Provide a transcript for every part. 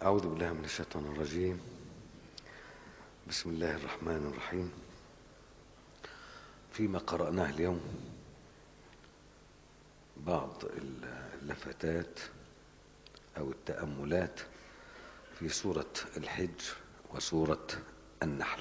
أعوذ بالله من الشيطان الرجيم بسم الله الرحمن الرحيم فيما قرأناه اليوم بعض اللفتات أو التأملات في سورة الحج وسورة النحل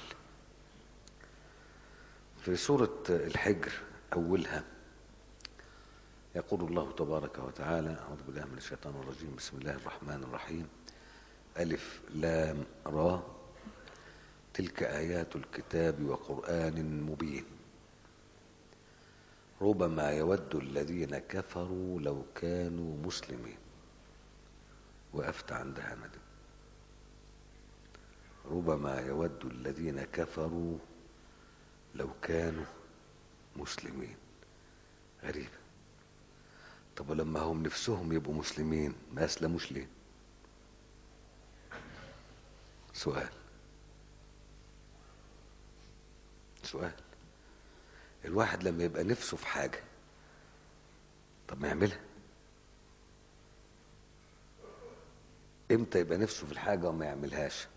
في سورة الحجر أولها يقول الله تبارك وتعالى أعوذ بالله من الشيطان الرجيم بسم الله الرحمن الرحيم ألف لام را تلك آيات الكتاب وقرآن مبين ربما يود الذين كفروا لو كانوا مسلمين وقفت عندها ندم ربما يود الذين كفروا لو كانوا مسلمين غريبة طب ولما هم نفسهم يبقوا مسلمين ما أسلموش ليه سؤال سؤال الواحد لما يبقى نفسه في حاجة طب ما يعملها امتى يبقى نفسه في الحاجة وما يعملهاش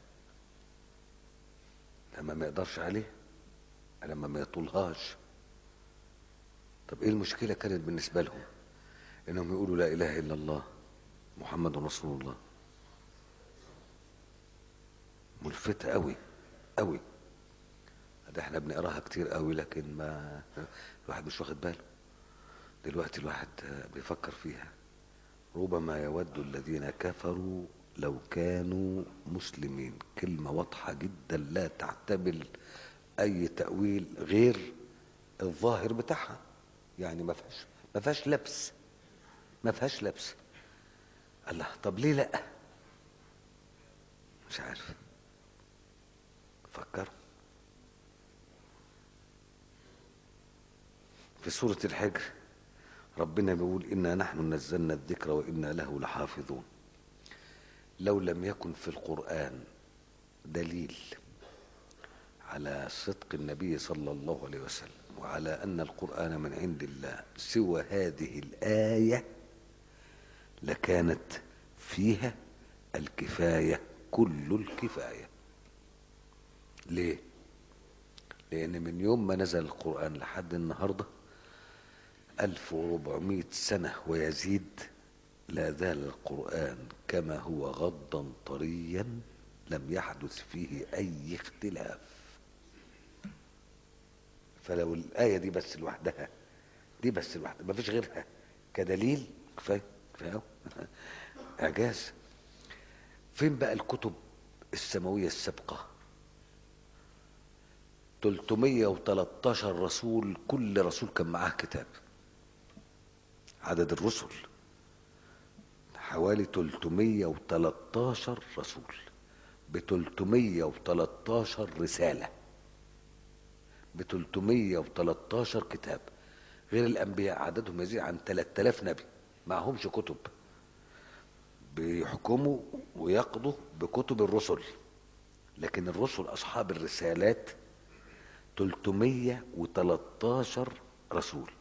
لما ما يقدرش عليه لما ما يطولهاش طب ايه المشكلة كانت بالنسبة لهم انهم يقولوا لا اله الا الله محمد رسول الله ملفتة قوي قوي ده احنا بنقراها كتير قوي لكن ما الواحد مش واخد باله دلوقتي الواحد بيفكر فيها ربما يود الذين كفروا لو كانوا مسلمين كلمة واضحة جدا لا تعتبل أي تأويل غير الظاهر بتاعها يعني ما فيهاش ما فيهاش لبس ما فيهاش لبس الله طب ليه لا مش عارف فكروا في سورة الحجر ربنا بيقول إنا نحن نزلنا الذكر وإنا له لحافظون لو لم يكن في القرآن دليل على صدق النبي صلى الله عليه وسلم وعلى أن القرآن من عند الله سوى هذه الآية لكانت فيها الكفاية كل الكفاية ليه؟ لأن من يوم ما نزل القرآن لحد النهارده 1400 سنة ويزيد لا زال القرآن كما هو غضا طريا لم يحدث فيه أي اختلاف فلو الآية دي بس لوحدها دي بس لوحدها ما فيش غيرها كدليل كفاية كفاية إعجاز فين بقى الكتب السماوية السابقة 313 رسول كل رسول كان معاه كتاب عدد الرسل حوالي 313 رسول ب 313 رسالة ب 313 كتاب غير الأنبياء عددهم يزيد عن 3000 نبي معهمش كتب بيحكموا ويقضوا بكتب الرسل لكن الرسل أصحاب الرسالات 313 رسول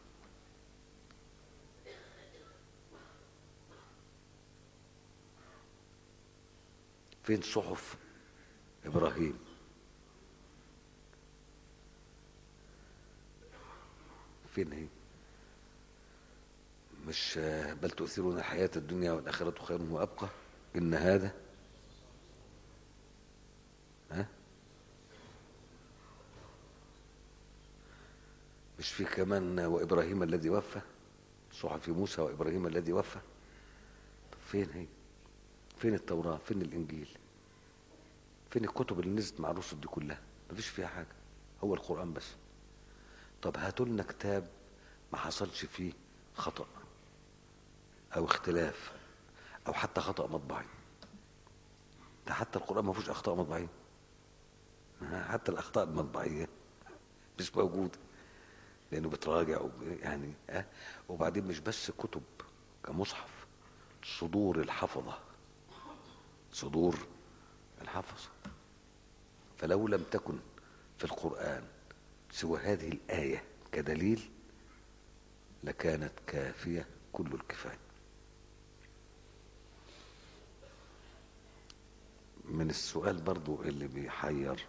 فين صحف ابراهيم فين هي مش بل تؤثرون الحياة الدنيا والآخرة خير وأبقى إن هذا ها مش في كمان وإبراهيم الذي وفى صحف موسى وإبراهيم الذي وفى طب فين هي فين التوراة فين الإنجيل فين الكتب اللي نزلت مع الرسل دي كلها مفيش فيها حاجة هو القرآن بس طب هاتوا لنا كتاب ما حصلش فيه خطأ أو اختلاف أو حتى خطأ مطبعي ده حتى القرآن ما فيهوش أخطاء مطبعية حتى الأخطاء المطبعية مش موجودة لأنه بتراجع يعني أه وبعدين مش بس كتب كمصحف صدور الحفظة صدور الحفظ فلو لم تكن في القرآن سوى هذه الآية كدليل لكانت كافية كل الكفاية من السؤال برضو اللي بيحير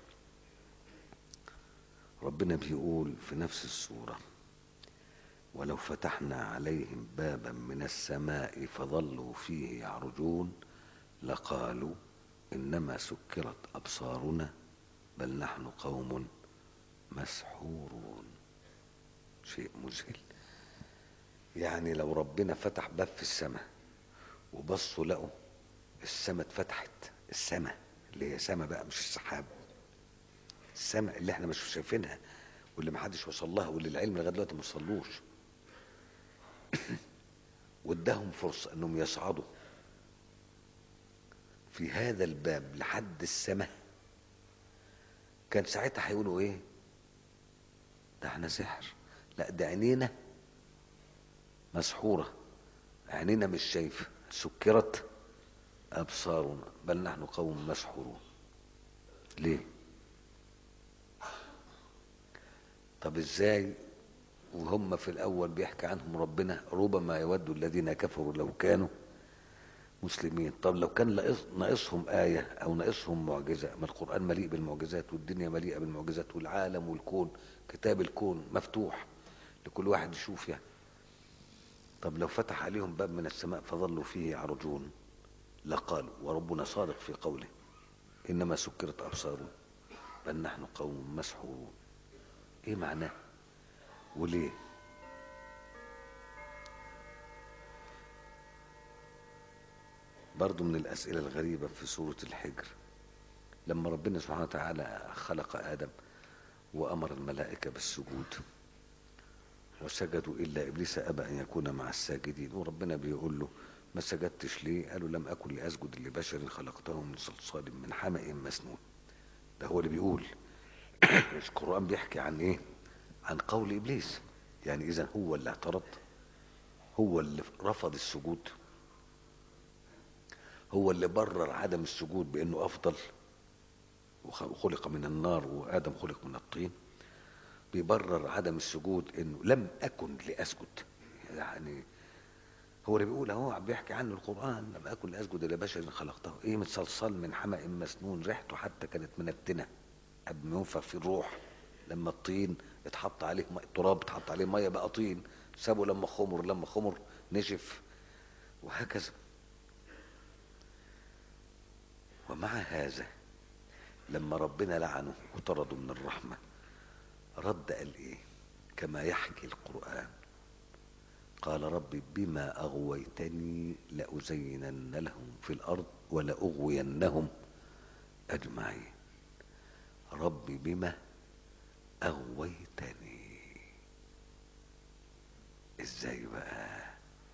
ربنا بيقول في نفس السورة ولو فتحنا عليهم بابا من السماء فظلوا فيه يعرجون لقالوا إنما سكرت أبصارنا بل نحن قوم مسحورون شيء مذهل يعني لو ربنا فتح باب في السماء وبصوا لقوا السماء اتفتحت السماء اللي هي سماء بقى مش السحاب السماء اللي احنا مش شايفينها واللي محدش وصل لها واللي العلم لغايه دلوقتي ما وصلوش واداهم فرصه انهم يصعدوا في هذا الباب لحد السماء كان ساعتها هيقولوا ايه ده احنا سحر لا ده عينينا مسحوره عينينا مش شايفه سكرت ابصارنا بل نحن قوم مسحورون ليه طب ازاي وهم في الاول بيحكي عنهم ربنا ربما يود الذين كفروا لو كانوا مسلمين طب لو كان ناقص- ناقصهم آية أو ناقصهم معجزة ما القرآن مليء بالمعجزات والدنيا مليئة بالمعجزات والعالم والكون كتاب الكون مفتوح لكل واحد يشوف يعني طب لو فتح عليهم باب من السماء فظلوا فيه يعرجون لقالوا وربنا صادق في قوله إنما سكرت أبصارهم بل نحن قوم مسحورون إيه معناه وليه برضو من الأسئلة الغريبة في سورة الحجر لما ربنا سبحانه وتعالى خلق آدم وأمر الملائكة بالسجود وسجدوا إلا إبليس أبى أن يكون مع الساجدين وربنا بيقول له ما سجدتش ليه قالوا لم أكن لأسجد لبشر خلقته من صلصال من حمأ مسنون ده هو اللي بيقول القرآن بيحكي عن إيه عن قول إبليس يعني إذا هو اللي اعترض هو اللي رفض السجود هو اللي برر عدم السجود بانه افضل وخلق من النار وادم خلق من الطين بيبرر عدم السجود انه لم اكن لاسجد يعني هو اللي بيقول اهو عم بيحكي عنه القران لم اكن لاسجد لبشر خلقته ايه من صلصال من حمأ مسنون ريحته حتى كانت منتنه قبل ما ينفخ في الروح لما الطين اتحط عليه مي... التراب اتحط عليه ميه بقى طين سابه لما خمر لما خمر نشف وهكذا ومع هذا لما ربنا لعنه وطرده من الرحمة رد قال ايه كما يحكي القرآن قال ربي بما أغويتني لأزينن لهم في الأرض ولأغوينهم أجمعين ربي بما أغويتني ازاي بقى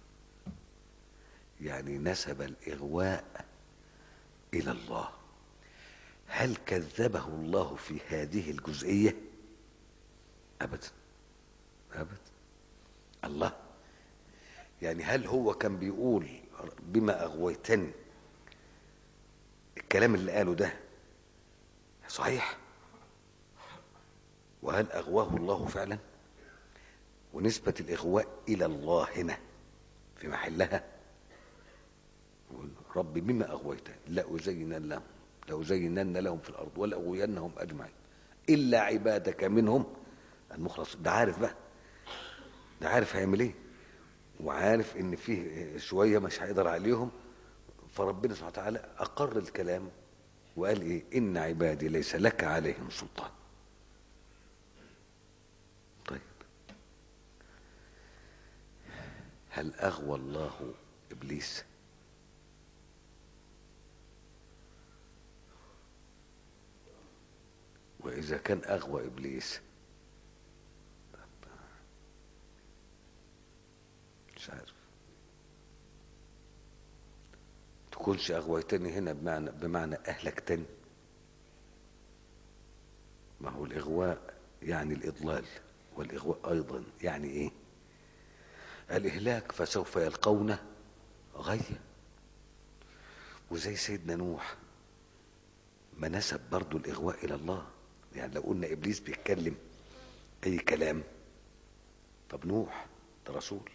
يعني نسب الإغواء الى الله هل كذبه الله في هذه الجزئيه ابدا ابدا الله يعني هل هو كان بيقول بما اغويتني الكلام اللي قاله ده صحيح وهل اغواه الله فعلا ونسبه الاغواء الى الله هنا في محلها رب بما أغويتني لأزينن لهم لأزينن لهم في الأرض ولأغوينهم أجمعين إلا عبادك منهم المخلص ده عارف بقى ده عارف هيعمل ايه وعارف ان فيه شوية مش هيقدر عليهم فربنا سبحانه وتعالى أقر الكلام وقال ايه إن عبادي ليس لك عليهم سلطان طيب هل أغوى الله إبليس؟ وإذا كان أغوى إبليس طب مش عارف تكونش أغويتني هنا بمعنى بمعنى أهلكتني ما هو الإغواء يعني الإضلال والإغواء أيضا يعني إيه الإهلاك فسوف يلقون غيا وزي سيدنا نوح ما نسب برضو الإغواء إلى الله يعني لو قلنا إبليس بيتكلم أي كلام طب نوح ده رسول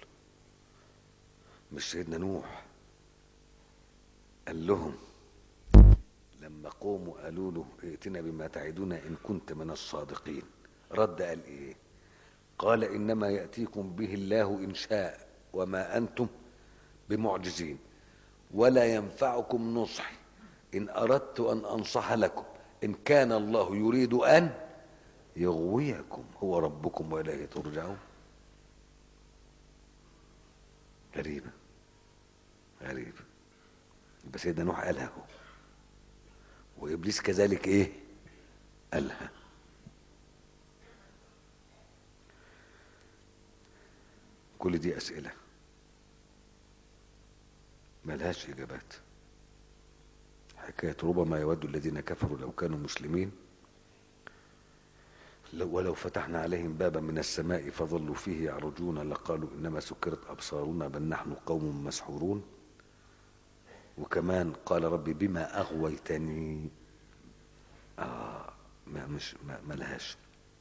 مش سيدنا نوح قال لهم لما قوموا قالوا له ائتنا بما تعدنا إن كنت من الصادقين رد قال إيه قال إنما يأتيكم به الله إن شاء وما أنتم بمعجزين ولا ينفعكم نصحي إن أردت أن أنصح لكم إن كان الله يريد أن يغويكم هو ربكم وإليه ترجعون غريبة غريبة يبقى سيدنا نوح قالها هو وإبليس كذلك إيه قالها كل دي أسئلة ملهاش إجابات حكاية ربما يود الذين كفروا لو كانوا مسلمين لو ولو فتحنا عليهم بابا من السماء فظلوا فيه يعرجون لقالوا إنما سكرت أبصارنا بل نحن قوم مسحورون وكمان قال ربي بما أغويتني آه ما مش ما ملهاش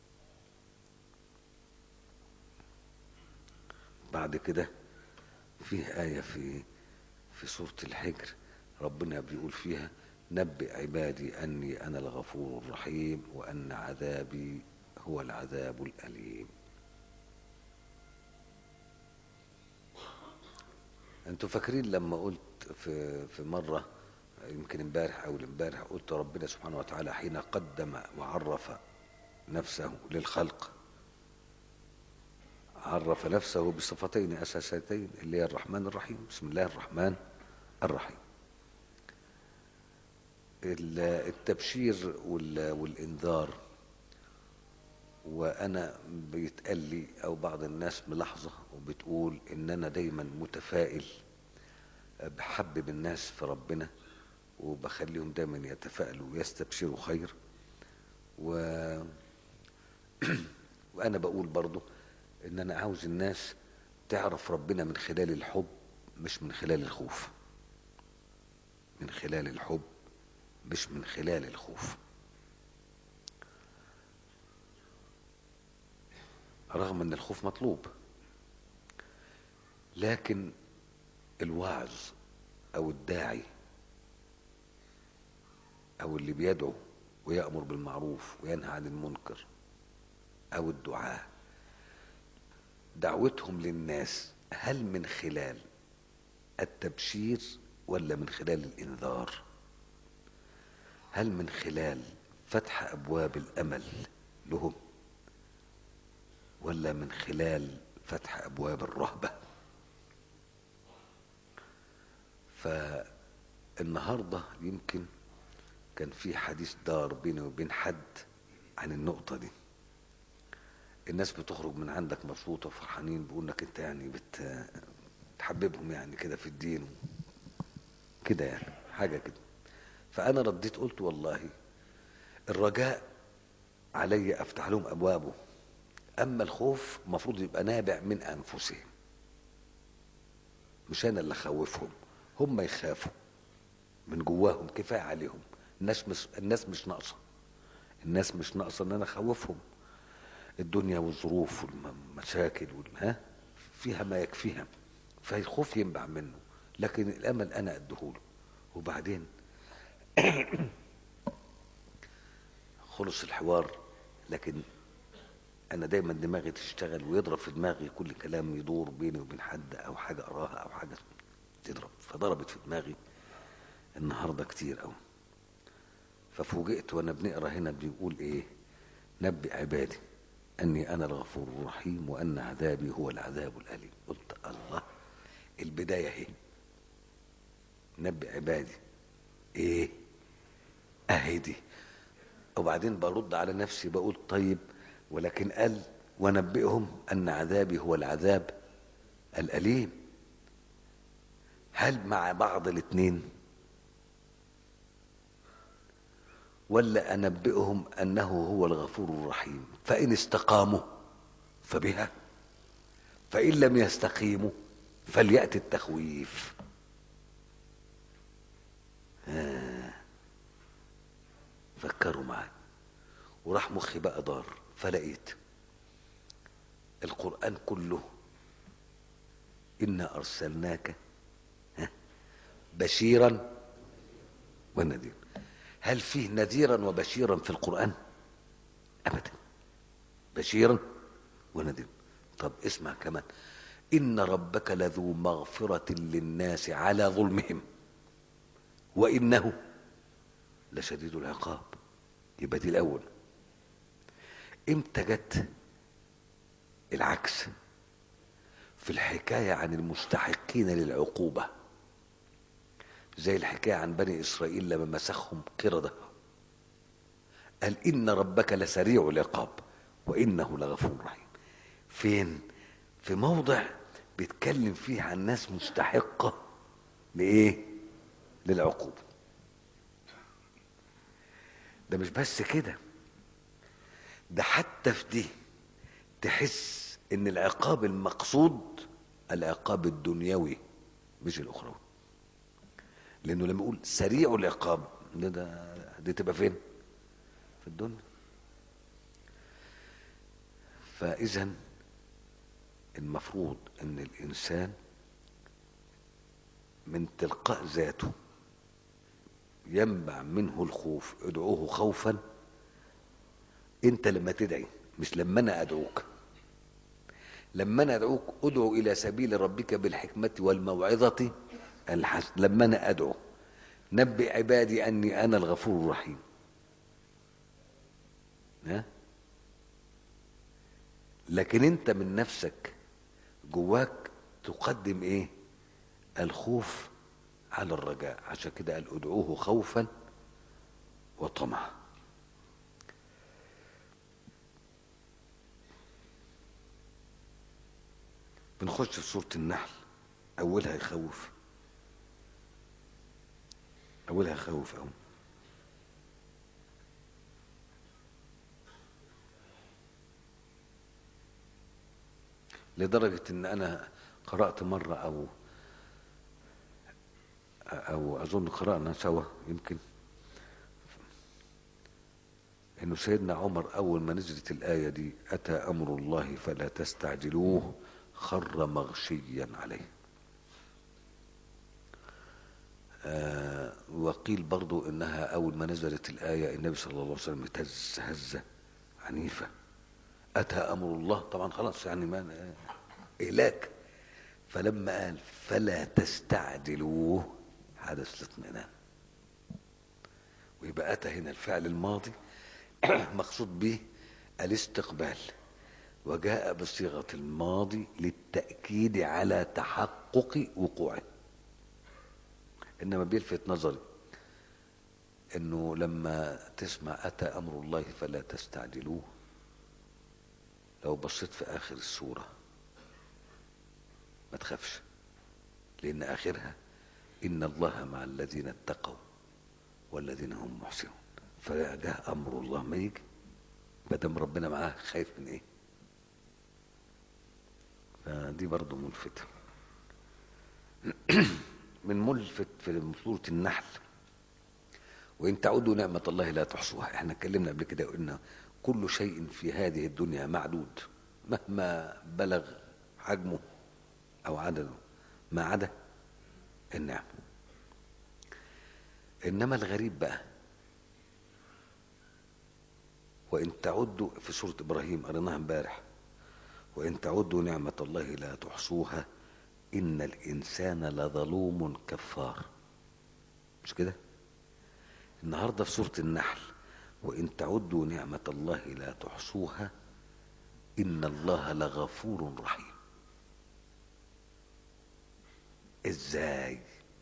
بعد كده فيه آية في في سورة الحجر ربنا بيقول فيها نبئ عبادي أني أنا الغفور الرحيم وأن عذابي هو العذاب الأليم انتوا فاكرين لما قلت في في مرة يمكن امبارح او امبارح قلت ربنا سبحانه وتعالى حين قدم وعرف نفسه للخلق عرف نفسه بصفتين اساسيتين اللي هي الرحمن الرحيم بسم الله الرحمن الرحيم التبشير والانذار وانا بيتقال لي او بعض الناس ملاحظه وبتقول ان انا دايما متفائل بحبب الناس في ربنا وبخليهم دايما يتفائلوا ويستبشروا خير و... وانا بقول برضو ان انا عاوز الناس تعرف ربنا من خلال الحب مش من خلال الخوف من خلال الحب مش من خلال الخوف رغم ان الخوف مطلوب لكن الواعظ او الداعي او اللي بيدعو ويأمر بالمعروف وينهى عن المنكر او الدعاء دعوتهم للناس هل من خلال التبشير ولا من خلال الانذار هل من خلال فتح ابواب الامل لهم ولا من خلال فتح ابواب الرهبه فالنهارده يمكن كان في حديث دار بيني وبين حد عن النقطه دي الناس بتخرج من عندك مبسوطه وفرحانين بيقول لك انت يعني بت تحببهم يعني كده في الدين كده يعني حاجه كده فانا رديت قلت والله الرجاء علي افتح لهم ابوابه اما الخوف المفروض يبقى نابع من انفسهم مش انا اللي اخوفهم هم يخافوا من جواهم كفايه عليهم الناس مش الناس مش ناقصه الناس مش ناقصه ان انا اخوفهم الدنيا والظروف والمشاكل ها فيها ما يكفيها فالخوف ينبع منه لكن الامل انا اديهوله وبعدين خلص الحوار لكن انا دايما دماغي تشتغل ويضرب في دماغي كل كلام يدور بيني وبين حد او حاجه اراها او حاجه تضرب فضربت في دماغي النهارده كتير قوي ففوجئت وانا بنقرا هنا بيقول ايه نبئ عبادي اني انا الغفور الرحيم وان عذابي هو العذاب الاليم قلت الله البدايه اهي نبئ عبادي ايه اهي دي وبعدين برد على نفسي بقول طيب ولكن قال ونبئهم ان عذابي هو العذاب الاليم هل مع بعض الاثنين ولا انبئهم انه هو الغفور الرحيم فان استقاموا فبها فان لم يستقيموا فلياتي التخويف آه. فكروا معي وراح مخي بقى دار فلقيت القرآن كله إنا أرسلناك بشيرا ونذيرا هل فيه نذيرا وبشيرا في القرآن أبدا بشيرا ونذيرا طب اسمع كمان إن ربك لذو مغفرة للناس على ظلمهم وإنه لشديد العقاب يبقى دي الأول امتى جت العكس في الحكاية عن المستحقين للعقوبة زي الحكاية عن بني إسرائيل لما مسخهم قردة قال إن ربك لسريع العقاب وإنه لغفور رحيم فين في موضع بيتكلم فيه عن ناس مستحقة لإيه للعقوبة ده مش بس كده ده حتى في دي تحس ان العقاب المقصود العقاب الدنيوي مش الاخروي لانه لما يقول سريع العقاب ده, ده دي تبقى فين في الدنيا فاذا المفروض ان الانسان من تلقاء ذاته ينبع منه الخوف ادعوه خوفا انت لما تدعي مش لما انا ادعوك لما انا ادعوك ادعو الى سبيل ربك بالحكمه والموعظه الحسن لما انا ادعو نبئ عبادي اني انا الغفور الرحيم ها لكن انت من نفسك جواك تقدم ايه الخوف على الرجاء عشان كده قال ادعوه خوفا وطمعا بنخش في سورة النحل أولها يخوف أولها يخوف أوي لدرجة إن أنا قرأت مرة أو أو أظن قرأنا سوا يمكن إنه سيدنا عمر أول ما نزلت الآية دي أتى أمر الله فلا تستعجلوه خر مغشيا عليه آه وقيل برضو انها اول ما نزلت الايه النبي صلى الله عليه وسلم اهتز هزه عنيفه اتى امر الله طبعا خلاص يعني ما اهلاك فلما قال فلا تستعجلوه حدث الاطمئنان ويبقى اتى هنا الفعل الماضي مقصود به الاستقبال وجاء بصيغة الماضي للتأكيد على تحقق وقوعه إنما بيلفت نظري إنه لما تسمع أتى أمر الله فلا تستعجلوه لو بصيت في آخر السورة ما تخافش لأن آخرها إن الله مع الذين اتقوا والذين هم محسنون فجاء أمر الله ما يجي بدم ربنا معاه خايف من إيه فدي برضه ملفتة من ملفت في سورة النحل وإن تعودوا نعمة الله لا تحصوها احنا اتكلمنا قبل كده وقلنا كل شيء في هذه الدنيا معدود مهما بلغ حجمه أو عدده ما عدا النعمة إنما الغريب بقى وإن تعدوا في سورة إبراهيم قريناها امبارح وإن تعدوا نعمة الله لا تحصوها إن الإنسان لظلوم كفار مش كده النهاردة في سورة النحل وإن تعدوا نعمة الله لا تحصوها إن الله لغفور رحيم إزاي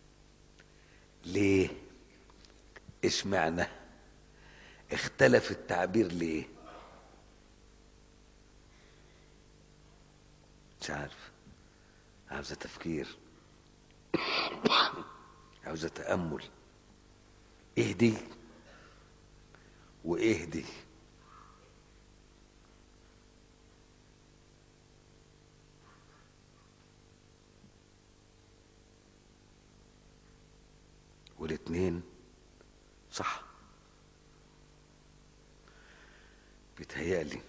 ليه اشمعنى اختلف التعبير ليه مش عارف عاوزة تفكير عاوزة تأمل ايه دي وايه دي والاتنين صح بيتهيألي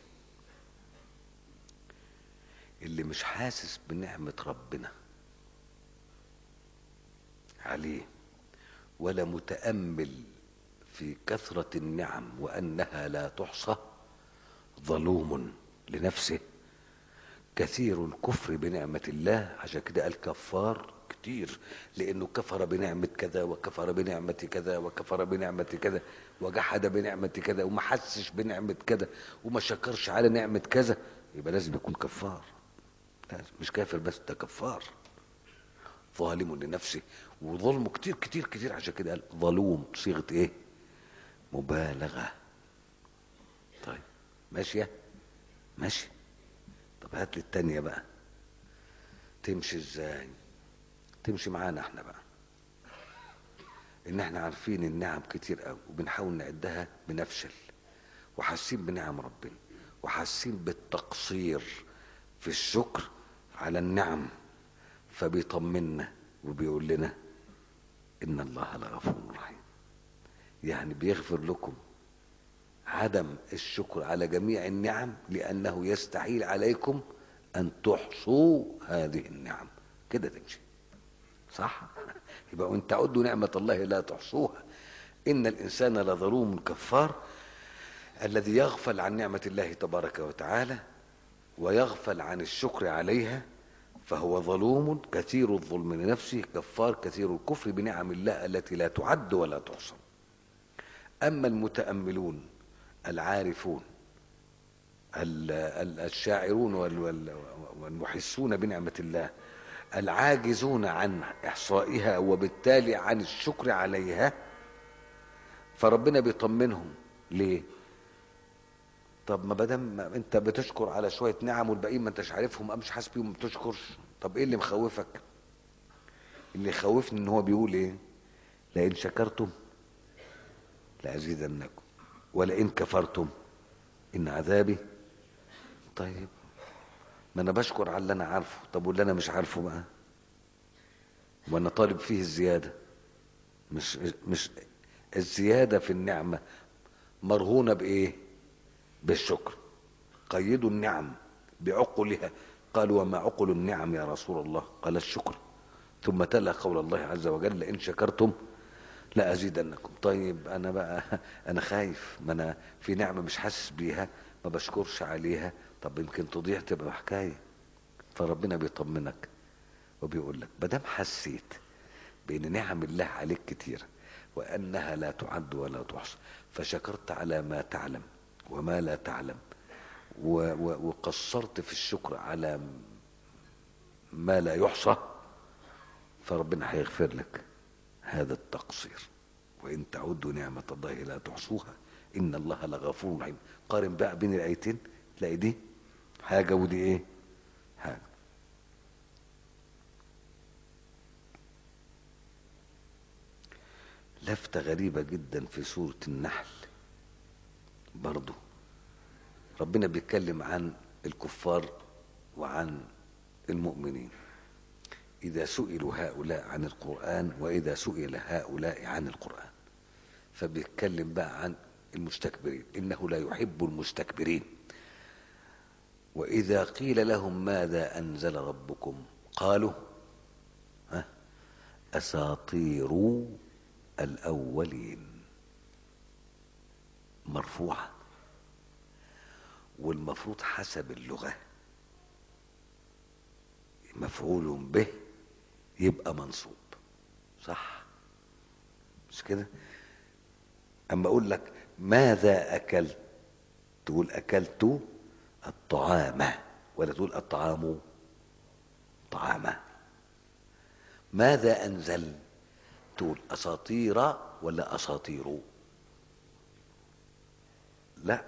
اللي مش حاسس بنعمة ربنا عليه ولا متأمل في كثرة النعم وأنها لا تحصى ظلوم لنفسه كثير الكفر بنعمة الله عشان كده قال كفار كتير لأنه كفر بنعمة كذا وكفر بنعمة كذا وكفر بنعمة كذا وجحد بنعمة كذا وما حسش بنعمة كذا وما شكرش على نعمة كذا يبقى لازم يكون كفار مش كافر بس ده كفار ظالم لنفسه وظلمه كتير كتير كتير عشان كده قال ظلوم صيغه ايه مبالغه طيب ماشيه ماشي طب هات لي التانية بقى تمشي ازاي تمشي معانا احنا بقى ان احنا عارفين النعم كتير قوي وبنحاول نعدها بنفشل وحاسين بنعم ربنا وحاسين بالتقصير في الشكر على النعم فبيطمنا وبيقول لنا ان الله لغفور رحيم يعني بيغفر لكم عدم الشكر على جميع النعم لانه يستحيل عليكم ان تحصوا هذه النعم كده تمشي صح يبقى وان تعدوا نعمه الله لا تحصوها ان الانسان لظلوم كفار الذي يغفل عن نعمه الله تبارك وتعالى ويغفل عن الشكر عليها فهو ظلوم كثير الظلم لنفسه كفار كثير الكفر بنعم الله التي لا تعد ولا تحصى اما المتاملون العارفون الشاعرون والمحسون بنعمه الله العاجزون عن احصائها وبالتالي عن الشكر عليها فربنا بيطمنهم ليه طب ما بدام انت بتشكر على شويه نعم والباقيين ما انتش عارفهم مش حاسس بيهم ما بتشكرش طب ايه اللي مخوفك اللي يخوفني ان هو بيقول ايه لئن شكرتم لازيدنكم ولئن كفرتم ان عذابي طيب ما انا بشكر على اللي انا عارفه طب واللي انا مش عارفه بقى وانا طالب فيه الزياده مش مش الزياده في النعمه مرهونه بايه بالشكر قيدوا النعم بعقلها قالوا وما عقل النعم يا رسول الله قال الشكر ثم تلا قول الله عز وجل لئن شكرتم لأزيدنكم طيب أنا بقى أنا خايف ما أنا في نعمة مش حاسس بيها ما بشكرش عليها طب يمكن تضيع تبقى حكاية فربنا بيطمنك وبيقول لك بدام حسيت بأن نعم الله عليك كتير وأنها لا تعد ولا تحصى فشكرت على ما تعلم وما لا تعلم و و وقصرت في الشكر على ما لا يحصى فربنا هيغفر لك هذا التقصير وإن تعدوا نعمة الله لا تحصوها إن الله لغفور رحيم قارن بقى بين الآيتين تلاقي دي حاجة ودي إيه حاجة لفتة غريبة جدا في سورة النحل برضو ربنا بيتكلم عن الكفار وعن المؤمنين إذا سئلوا هؤلاء عن القرآن وإذا سئل هؤلاء عن القرآن فبيتكلم بقى عن المستكبرين إنه لا يحب المستكبرين وإذا قيل لهم ماذا أنزل ربكم قالوا ها أساطير الأولين مرفوعة والمفروض حسب اللغة مفعول به يبقى منصوب صح مش كده اما اقول لك ماذا اكلت تقول اكلت الطعام ولا تقول الطعام طعاما ماذا انزل تقول اساطير ولا اساطير لا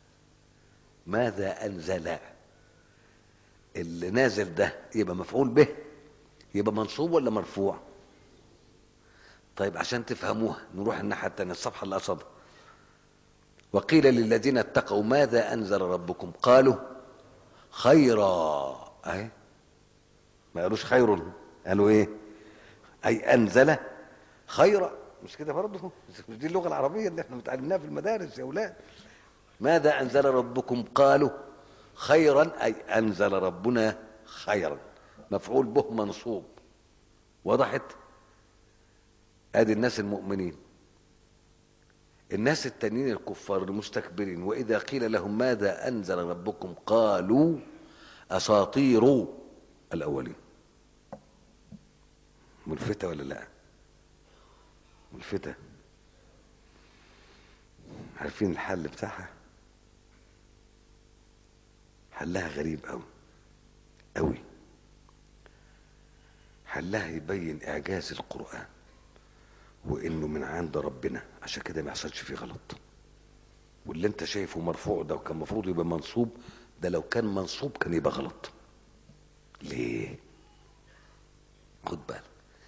ماذا انزل اللي نازل ده يبقى مفعول به يبقى منصوب ولا مرفوع طيب عشان تفهموها نروح الناحيه الثانيه الصفحه اللي قصدها وقيل للذين اتقوا ماذا انزل ربكم قالوا خيرا اهي ما قالوش خير قالوا ايه اي انزل خيرا مش كده برضه مش دي اللغه العربيه اللي احنا متعلمناها في المدارس يا اولاد ماذا انزل ربكم قالوا خيرا اي انزل ربنا خيرا مفعول به منصوب وضحت ادي الناس المؤمنين الناس التانيين الكفار المستكبرين واذا قيل لهم ماذا انزل ربكم قالوا اساطير الاولين ملفتة ولا لا ملفتة عارفين الحل بتاعها حلها غريب قوي قوي حلها يبين اعجاز القرآن وانه من عند ربنا عشان كده ما يحصلش فيه غلط واللي انت شايفه مرفوع ده وكان المفروض يبقى منصوب ده لو كان منصوب كان يبقى غلط ليه خد بالك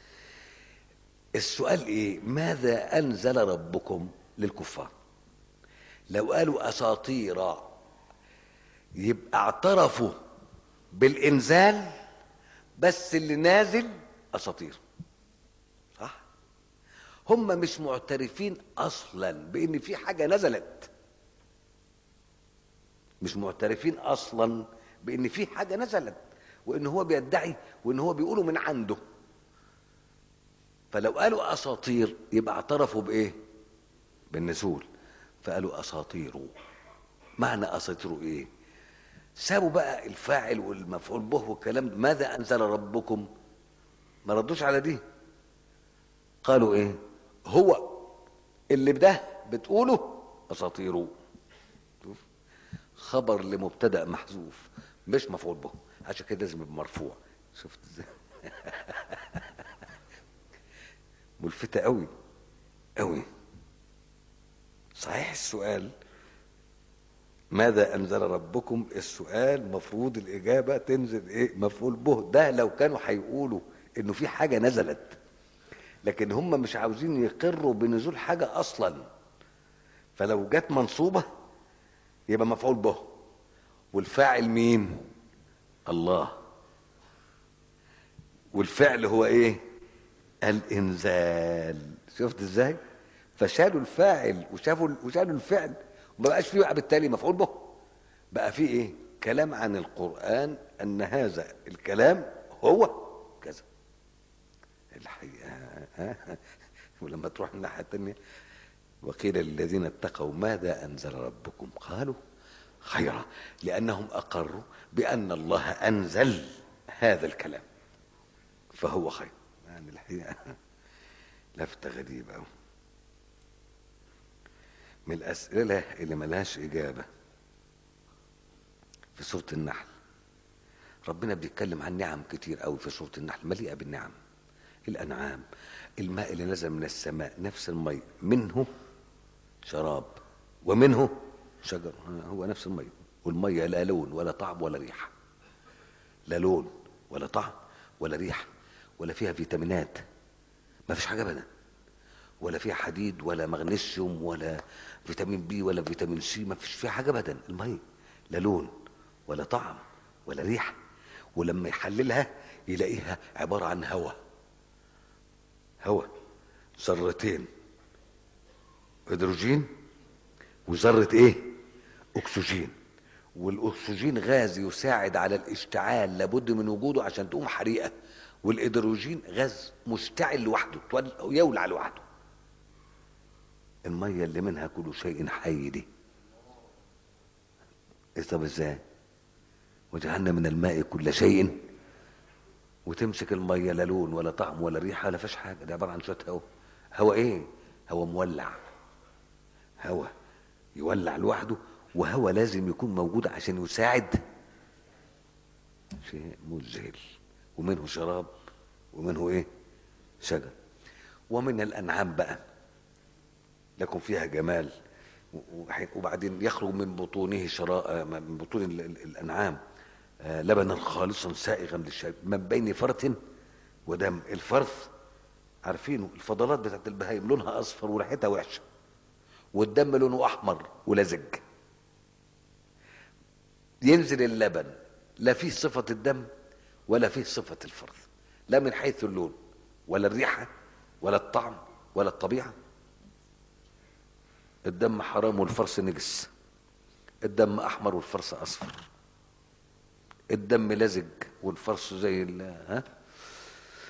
السؤال ايه ماذا انزل ربكم للكفار لو قالوا اساطير يبقى اعترفوا بالانزال بس اللي نازل اساطير صح هم مش معترفين اصلا بان في حاجه نزلت مش معترفين اصلا بان في حاجه نزلت وان هو بيدعي وان هو بيقوله من عنده فلو قالوا اساطير يبقى اعترفوا بايه بالنزول فقالوا اساطير معنى اساطير ايه سابوا بقى الفاعل والمفعول به والكلام ده. ماذا انزل ربكم ما ردوش على دي قالوا ايه هو اللي بده بتقوله اساطيره شوف خبر لمبتدا محذوف مش مفعول به عشان كده لازم يبقى مرفوع شفت ازاي ملفتة قوي قوي صحيح السؤال ماذا انزل ربكم السؤال مفروض الاجابه تنزل ايه مفعول به ده لو كانوا هيقولوا انه في حاجه نزلت لكن هم مش عاوزين يقروا بنزول حاجه اصلا فلو جت منصوبه يبقى مفعول به والفاعل مين الله والفعل هو ايه الانزال شفت ازاي فشالوا الفاعل وشافوا وشالوا الفعل وما بقاش فيه بقى بالتالي مفعول به بقى فيه ايه كلام عن القرآن ان هذا الكلام هو كذا الحقيقة ولما تروح الناحية التانية وقيل للذين اتقوا ماذا أنزل ربكم قالوا خيرا لأنهم أقروا بأن الله أنزل هذا الكلام فهو خير يعني الحقيقة لفتة غريبة أوي من الأسئلة اللي ملهاش إجابة في سورة النحل ربنا بيتكلم عن نعم كتير قوي في سورة النحل مليئة بالنعم الأنعام الماء اللي نزل من السماء نفس المي منه شراب ومنه شجر هو نفس المي والمية لا لون ولا طعم ولا ريحة لا لون ولا طعم ولا ريحة ولا فيها فيتامينات ما فيش حاجة أبدا ولا فيها حديد ولا مغنيسيوم ولا فيتامين بي ولا فيتامين سي ما فيش فيها حاجة أبدا المية لا لون ولا طعم ولا ريحة ولما يحللها يلاقيها عبارة عن هواء هواء ذرتين هيدروجين وذرة ايه اكسجين والاكسجين غاز يساعد على الاشتعال لابد من وجوده عشان تقوم حريقه والهيدروجين غاز مشتعل لوحده يولع لوحده الميه اللي منها كل شيء حي دي إيه طب ازاي وجعلنا من الماء كل شيء وتمسك الميه لا لون ولا طعم ولا ريحه لا فيش حاجه ده عباره عن شويه هواء هواء ايه هواء مولع هواء يولع لوحده وهواء لازم يكون موجود عشان يساعد شيء مذهل ومنه شراب ومنه ايه شجر ومن الانعام بقى لكم فيها جمال وبعدين يخرج من بطونه شراء من بطون الانعام لبنا خالصا سائغا للشرب من بين فرث ودم الفرث عارفينه الفضلات بتاعت البهايم لونها اصفر وريحتها وحشه والدم لونه احمر ولزج ينزل اللبن لا فيه صفه الدم ولا فيه صفه الفرث لا من حيث اللون ولا الريحه ولا الطعم ولا الطبيعه الدم حرام والفرس نجس الدم احمر والفرس اصفر الدم لزج والفرس زي ال ها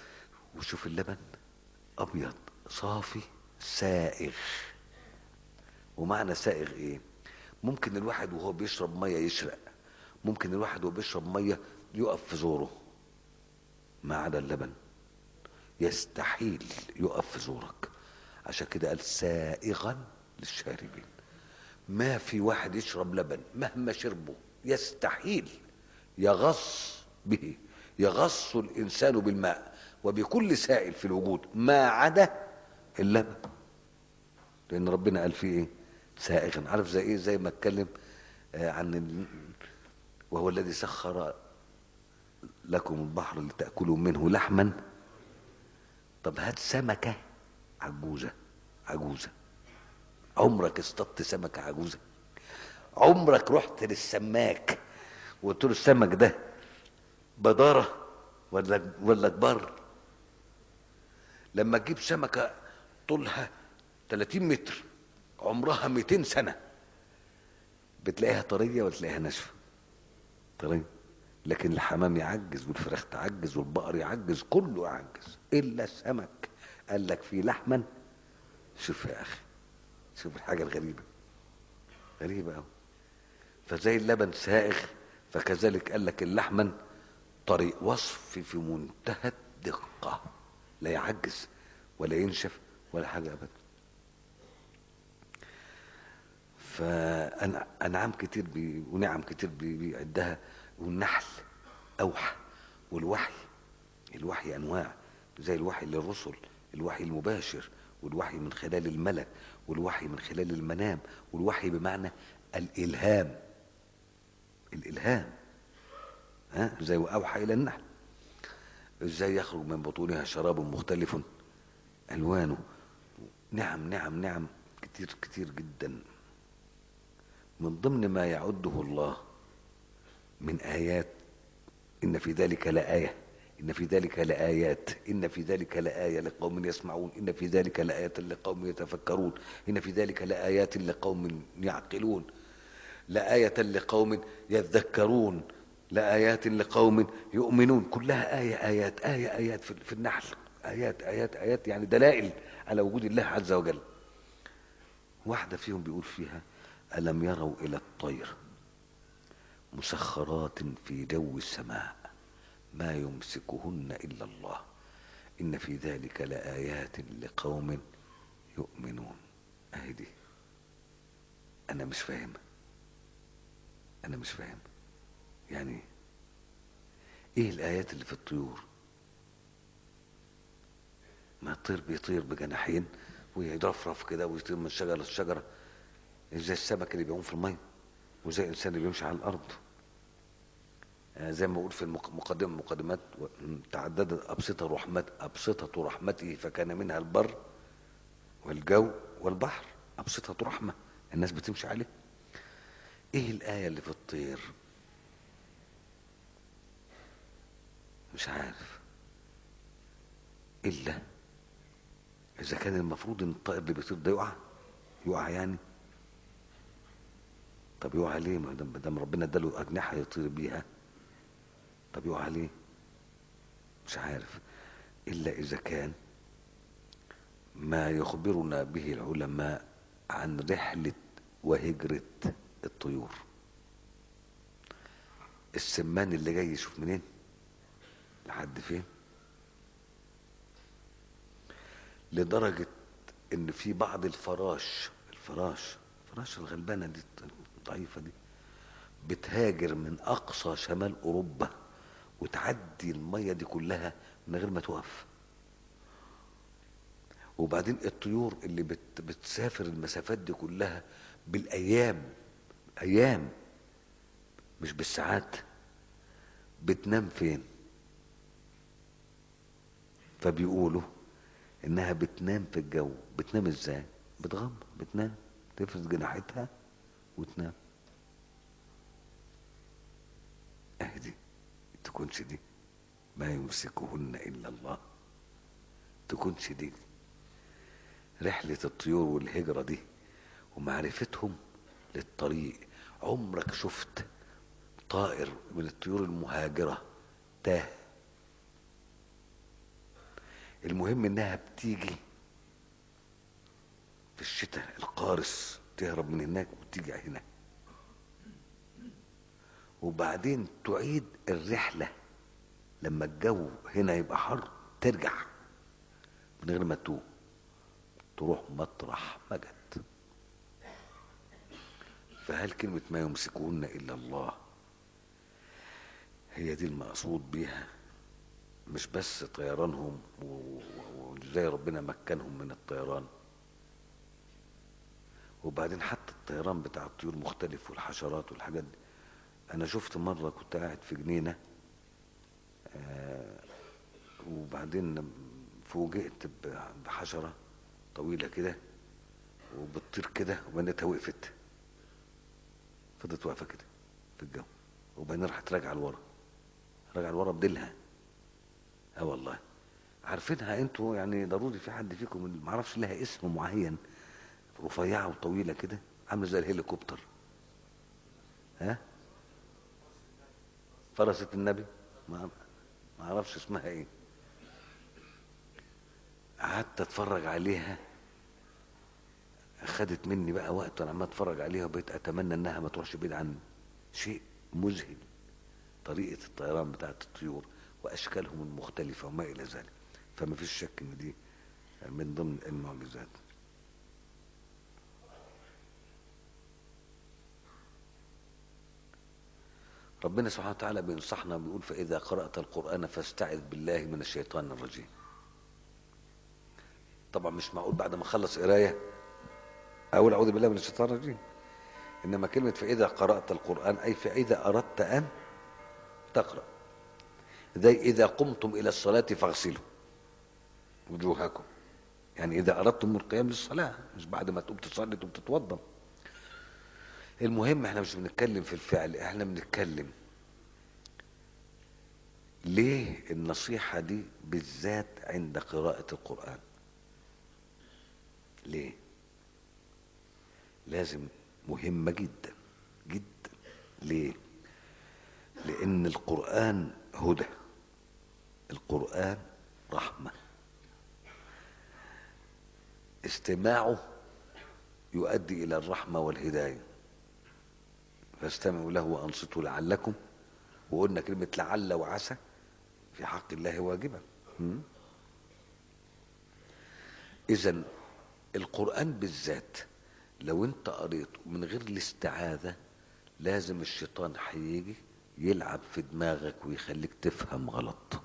وشوف اللبن ابيض صافي سائغ ومعنى سائغ ايه ممكن الواحد وهو بيشرب ميه يشرق ممكن الواحد وهو بيشرب ميه يقف في زوره ما عدا اللبن يستحيل يقف في زورك عشان كده قال سائغا للشاربين ما في واحد يشرب لبن مهما شربه يستحيل يغص به يغص الانسان بالماء وبكل سائل في الوجود ما عدا اللبن لان ربنا قال فيه ايه سائغا عارف زي ايه زي ما اتكلم آه عن ال... وهو الذي سخر لكم البحر لتاكلوا منه لحما طب هات سمكه عجوزه عجوزه عمرك اصطدت سمكه عجوزه عمرك رحت للسماك وقلت له السمك ده بداره ولا ولا كبار لما تجيب سمكه طولها 30 متر عمرها 200 سنه بتلاقيها طريه ولا تلاقيها ناشفه طريه لكن الحمام يعجز والفراخ تعجز والبقر يعجز كله يعجز الا السمك قال لك في لحما شوف يا اخي شوف الحاجه الغريبه غريبه قوي فزي اللبن سائغ فكذلك قال لك اللحما طريق وصف في منتهى الدقه لا يعجز ولا ينشف ولا حاجه ابدا فأنعام كتير بي ونعم كتير بي بيعدها والنحل أوحى والوحي الوحي أنواع زي الوحي للرسل الوحي المباشر والوحي من خلال الملك والوحي من خلال المنام والوحي بمعنى الإلهام الإلهام ها زي وأوحى إلى النحل ازاي يخرج من بطونها شراب مختلف ألوانه نعم نعم نعم كتير كتير جدا من ضمن ما يعده الله من آيات إن في ذلك لآية إن في ذلك لآيات إن في ذلك لآية لقوم يسمعون إن في ذلك لآية لقوم يتفكرون إن في ذلك لآيات لقوم يعقلون لآية لقوم يذكرون لآيات لقوم يؤمنون كلها آية آيات آية آيات في النحل آيات آيات آيات يعني دلائل على وجود الله عز وجل واحدة فيهم بيقول فيها ألم يروا إلى الطير مسخرات في جو السماء ما يمسكهن إلا الله إن في ذلك لآيات لقوم يؤمنون أهدي أنا مش فاهم أنا مش فاهم يعني إيه الآيات اللي في الطيور ما الطير بيطير بجناحين ويرفرف كده ويطير من شجرة لشجرة زي السمك اللي بيعوم في الميه وزي الانسان اللي بيمشي على الارض زي ما بقول في المقدمه مقدمات تعددت ابسطه رحمت ابسطه رحمته فكان منها البر والجو والبحر ابسطه رحمه الناس بتمشي عليه ايه الايه اللي في الطير مش عارف الا اذا كان المفروض ان الطائر اللي بيطير ده يقع يقع يعني طب يقع ليه ما دام ربنا اداله اجنحه يطير بيها طب يقع ليه مش عارف الا اذا كان ما يخبرنا به العلماء عن رحله وهجره الطيور السمان اللي جاي يشوف منين لحد فين لدرجه ان في بعض الفراش الفراش الفراش الغلبانه دي الضعيفة دي بتهاجر من أقصى شمال أوروبا وتعدي المية دي كلها من غير ما توقف وبعدين الطيور اللي بت بتسافر المسافات دي كلها بالأيام أيام مش بالساعات بتنام فين فبيقولوا انها بتنام في الجو بتنام ازاي بتغمض بتنام تفرد جناحتها وتنام اهدي تكونش دي ما يمسكهن الا الله تكونش دي رحلة الطيور والهجرة دي ومعرفتهم للطريق عمرك شفت طائر من الطيور المهاجرة تاه المهم انها بتيجي في الشتاء القارس تهرب من هناك وتيجي هنا وبعدين تعيد الرحلة لما الجو هنا يبقى حر ترجع من غير ما تتوه تروح مطرح ما جت فهل كلمة ما يمسكون إلا الله هي دي المقصود بيها مش بس طيرانهم و- و- وازاي ربنا مكنهم من الطيران وبعدين حتى الطيران بتاع الطيور مختلف والحشرات والحاجات دي انا شفت مره كنت قاعد في جنينه آه وبعدين فوجئت ب- بحشره طويله كده وبتطير كده وبنتها وقفت فضلت واقفه كده في الجو وبعدين راحت راجعه لورا راجعه لورا بديلها اه والله عارفينها انتوا يعني ضروري في حد فيكم ما اعرفش لها اسم معين رفيعه وطويله كده عامله زي الهليكوبتر ها فرسة النبي ما ما اعرفش اسمها ايه قعدت اتفرج عليها خدت مني بقى وقت وانا عمال اتفرج عليها وبقيت اتمنى انها ما تروحش بعيد عني شيء مذهل طريقه الطيران بتاعت الطيور واشكالهم المختلفه وما الى ذلك فما فيش شك ان دي من ضمن المعجزات ربنا سبحانه وتعالى بينصحنا بيقول فإذا قرأت القرآن فاستعذ بالله من الشيطان الرجيم طبعا مش معقول بعد ما اخلص قرايه اقول اعوذ بالله من الشيطان الرجيم انما كلمه فاذا قرات القران اي فاذا اردت ان تقرا زي اذا قمتم الى الصلاه فاغسلوا وجوهكم يعني اذا اردتم القيام للصلاه مش بعد ما تقوم تصلي تقوم تتوضا المهم احنا مش بنتكلم في الفعل احنا بنتكلم ليه النصيحه دي بالذات عند قراءه القران ليه لازم مهمة جدا جدا ليه لأن القرآن هدى القرآن رحمة استماعه يؤدي إلى الرحمة والهداية فاستمعوا له وأنصتوا لعلكم وقلنا كلمة لعل وعسى في حق الله واجبة إذا القرآن بالذات لو انت قريته من غير الاستعاذة لازم الشيطان هيجي يلعب في دماغك ويخليك تفهم غلط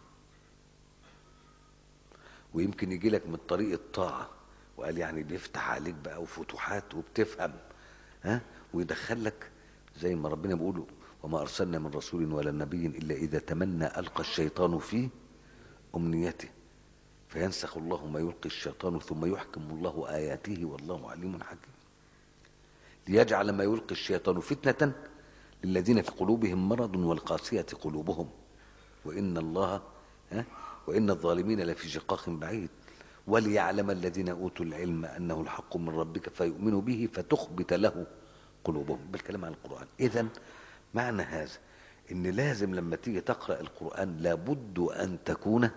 ويمكن يجي لك من طريق الطاعة وقال يعني بيفتح عليك بقى وفتوحات وبتفهم ها ويدخلك زي ما ربنا بيقول وما أرسلنا من رسول ولا نبي إلا إذا تمنى ألقى الشيطان في أمنيته فينسخ الله ما يلقي الشيطان ثم يحكم الله آياته والله عليم حكيم ليجعل ما يلقي الشيطان فتنة للذين في قلوبهم مرض والقاسية قلوبهم وإن الله ها وإن الظالمين لفي شقاق بعيد وليعلم الذين أوتوا العلم أنه الحق من ربك فيؤمنوا به فتخبت له قلوبهم بالكلام عن القرآن إذا معنى هذا إن لازم لما تيجي تقرأ القرآن لابد أن تكون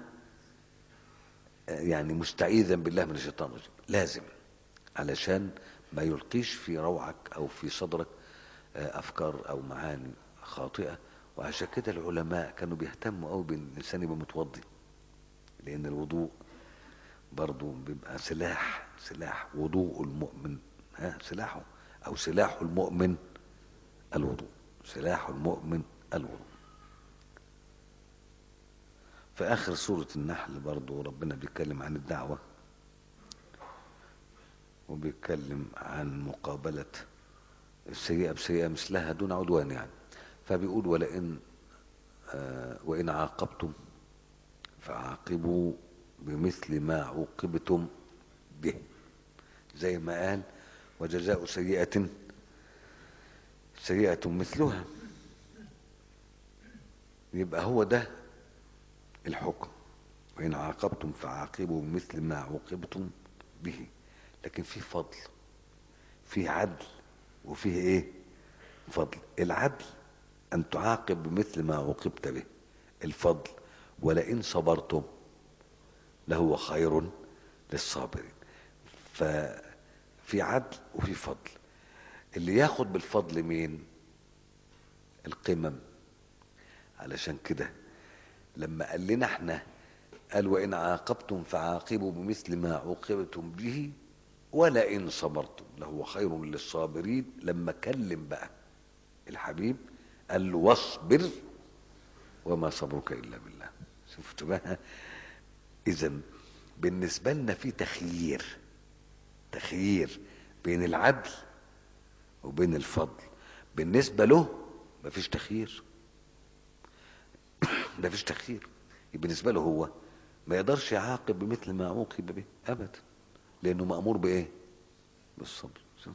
يعني مستعيذا بالله من الشيطان الرجيم لازم علشان ما يلقيش في روعك او في صدرك افكار او معاني خاطئه وعشان كده العلماء كانوا بيهتموا قوي بان الانسان يبقى متوضي لان الوضوء برضه بيبقى سلاح سلاح وضوء المؤمن ها سلاحه او سلاح المؤمن الوضوء سلاح المؤمن الوضوء في آخر سورة النحل برضو ربنا بيتكلم عن الدعوة وبيتكلم عن مقابلة السيئة بسيئة مثلها دون عدوان يعني فبيقول ولئن آه وإن عاقبتم فعاقبوا بمثل ما عوقبتم به زي ما قال وجزاء سيئة سيئة مثلها يبقى هو ده الحكم وإن عاقبتم فعاقبوا بمثل ما عوقبتم به لكن في فضل في عدل وفيه ايه فضل العدل ان تعاقب بمثل ما عوقبت به الفضل ولئن صبرتم لهو خير للصابرين ففي عدل وفي فضل اللي ياخد بالفضل مين القمم علشان كده لما قال لنا احنا قال وإن عاقبتم فعاقبوا بمثل ما عوقبتم به ولئن صبرتم لهو خير للصابرين لما كلم بقى الحبيب قال له واصبر وما صبرك إلا بالله شفت بقى إذا بالنسبة لنا في تخيير تخيير بين العدل وبين الفضل بالنسبة له مفيش تخيير مفيش تخيير بالنسبة له هو ما يقدرش يعاقب بمثل ما عوقب به أبدا لأنه مأمور بإيه بالصبر شوف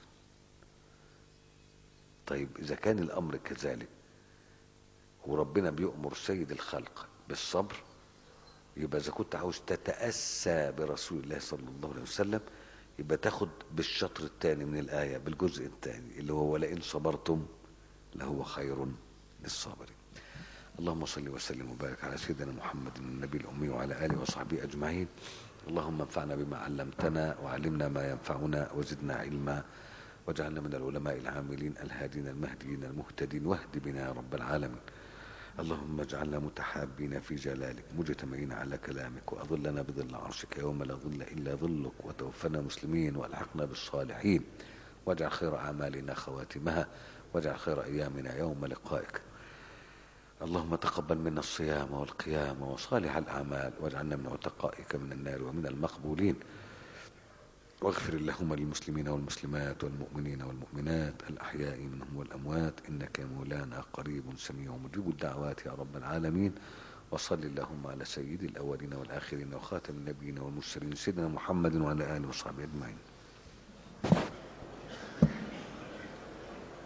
طيب إذا كان الأمر كذلك وربنا بيؤمر سيد الخلق بالصبر يبقى إذا كنت عاوز تتأسى برسول الله صلى الله عليه وسلم يبقى تاخد بالشطر الثاني من الآية بالجزء الثاني اللي هو ولئن صبرتم لهو خير للصابرين اللهم صل وسلم وبارك على سيدنا محمد النبي الأمي وعلى آله وصحبه أجمعين اللهم انفعنا بما علمتنا وعلمنا ما ينفعنا وزدنا علما واجعلنا من العلماء العاملين الهادين المهديين المهتدين واهد بنا يا رب العالمين اللهم اجعلنا متحابين في جلالك مجتمعين على كلامك وأظلنا بظل عرشك يوم لا ظل إلا ظلك وتوفنا مسلمين وألحقنا بالصالحين واجعل خير أعمالنا خواتمها واجعل خير أيامنا يوم لقائك اللهم تقبل منا الصيام والقيام وصالح الأعمال واجعلنا من عتقائك من النار ومن المقبولين واغفر اللهم للمسلمين والمسلمات والمؤمنين والمؤمنات الأحياء منهم والأموات إنك يا مولانا قريب سميع مجيب الدعوات يا رب العالمين وصل اللهم على سيد الأولين والآخرين وخاتم النبيين والمرسلين سيدنا محمد وعلى آله وصحبه أجمعين